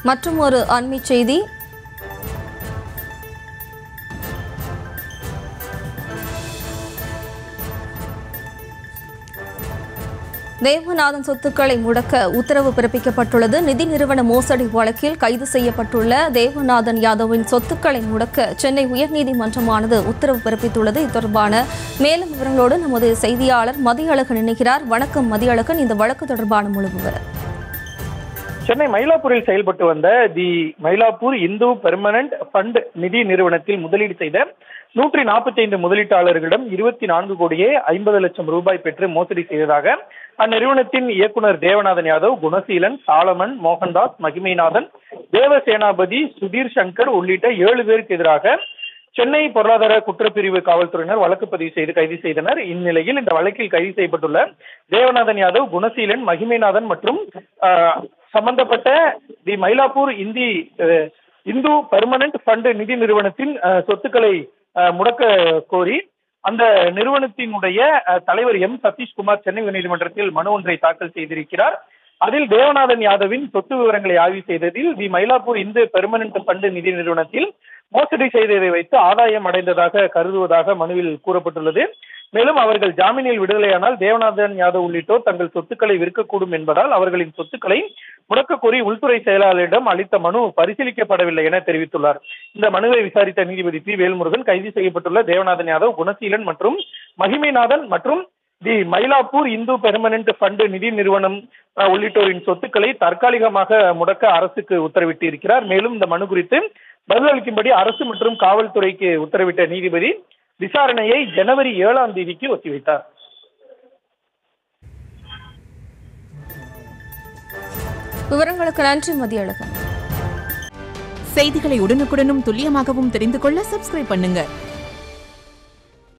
மற்றும் ஒரு அண்மை செய்தி தேவநாதன் சொத்துக்களை முடக்க உத்தரவு பிறப்பிக்கப்பட்டுள்ளது நிதி நிறுவன மோசடி வழக்கில் கைது செய்யப்பட்டுள்ள தேவநாதன் யாதவின் சொத்துக்களை முடக்க சென்னை உயர்நீதிமன்றமானது உத்தரவு பிறப்பித்துள்ளது இது தொடர்பான மேலும் விவரங்களோடு நமது செய்தியாளர் மதியழகன் இணைகிறார் வணக்கம் மதியழகன் இந்த வழக்கு தொடர்பான முழு விவரம் சென்னை மயிலாப்பூரில் செயல்பட்டு வந்த the Mylapore Hindu permanent fund நிதி நிறுவனத்தில் முதலீடு செய்த நூற்றி நாற்பத்தி ஐந்து முதலீட்டாளர்களிடம் இருபத்தி நான்கு கோடியே ஐம்பது லட்சம் ரூபாய் பெற்று மோசடி செய்ததாக அந்நிறுவனத்தின் இயக்குனர் தேவநாதன் யாதவ் குணசீலன் சாலமன் மோகன்தாஸ் மகிமைநாதன் தேவசேனாபதி சுதீர் சங்கர் உள்ளிட்ட ஏழு பேருக்கு எதிராக சென்னை பொருளாதார குற்றப்பிரிவு காவல்துறையினர் வழக்கு பதிவு செய்து கைது செய்தனர் இந்நிலையில் இந்த வழக்கில் கைது செய்யப்பட்டுள்ள தேவநாதன் யாதவ் குணசீலன் மகிமைநாதன் மற்றும் ஆஹ், சம்பந்தப்பட்ட தி மயிலாப்பூர் இந்தி அஹ், இந்து பெர்மனன்ட் ஃபண்ட் நிதி நிறுவனத்தின் அஹ், சொத்துக்களை அஹ், முடக்க கோரி அந்த நிறுவனத்தினுடைய அஹ், தலைவர் எம் சதீஷ்குமார் சென்னை உயர்நீதிமன்றத்தில் மனு ஒன்றை தாக்கல் செய்திருக்கிறார் அதில் தேவநாதன் யாதவின் சொத்து விவரங்களை ஆய்வு செய்ததில் the Mylapore Hindu permanent fund நிதி நிறுவனத்தில் மோசடி செய்ததை வைத்து ஆதாயம் அடைந்ததாக கருதுவதாக மனுவில் கூறப்பட்டுள்ளது மேலும் அவர்கள் ஜாமீனில் விடுதலையானால் தேவநாதன் யாதவ் உள்ளிட்டோர் தங்கள் சொத்துக்களை விற்கக்கூடும் என்பதால் அவர்களின் சொத்துக்களை முடக்க கோரி உள்துறை செயலாளரிடம் அளித்த மனு பரிசீலிக்கப்படவில்லை என தெரிவித்துள்ளார் இந்த மனுவை விசாரித்த நீதிபதி பி வேல்முருகன் கைது செய்யப்பட்டுள்ள தேவநாதன் யாதவ் குணசீலன் மற்றும் மகிமைநாதன் மற்றும் the Mylapore Hindu permanent fund நிதி நிறுவனம் அஹ், உள்ளிட்டோரின் சொத்துக்களை தற்காலிகமாக முடக்க அரசுக்கு உத்தரவிட்டு இருக்கிறார் மேலும் இந்த மனு குறித்து பதிலளிக்கும்படி அரசு மற்றும் காவல்துறைக்கு உத்தரவிட்ட நீதிபதி விசாரணையை ஜனவரி ஏழாம் தேதிக்கு ஒத்திவைத்தார் விவரங்களுக்கு நன்றி மதியழகன் செய்திகளை உடனுக்குடனும் துல்லியமாகவும் தெரிந்து கொள்ள சப்ஸ்கிரைப் பண்ணுங்க